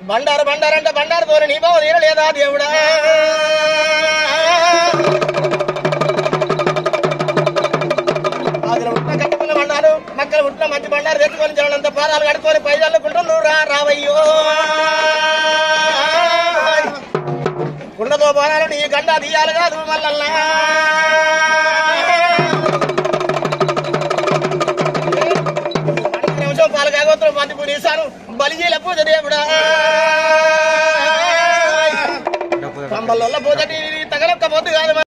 బండారు బండారు అంటే బండారు తోని నీ బావ తీరలేదా దేవుడా ఆదిలో ఉట్టిన కట్టుకున్న బండారు మక్కలు ఉట్టిన మంచి బండారు తెచ్చుకొని జనంత పాదాలు కడుక్కొని పై చల్లుకుంటున్నారు రా రావయ్యో కుండతో బాణాలు నీ గండ తీయాలి కాదు మల్లల్లా నిమిషం పాలు కాగోత్రం మంది పూనిస్తాను బలిజీల పూజ దేవుడా కంబల్లో పూజ తగలక్క పొద్దు కాదు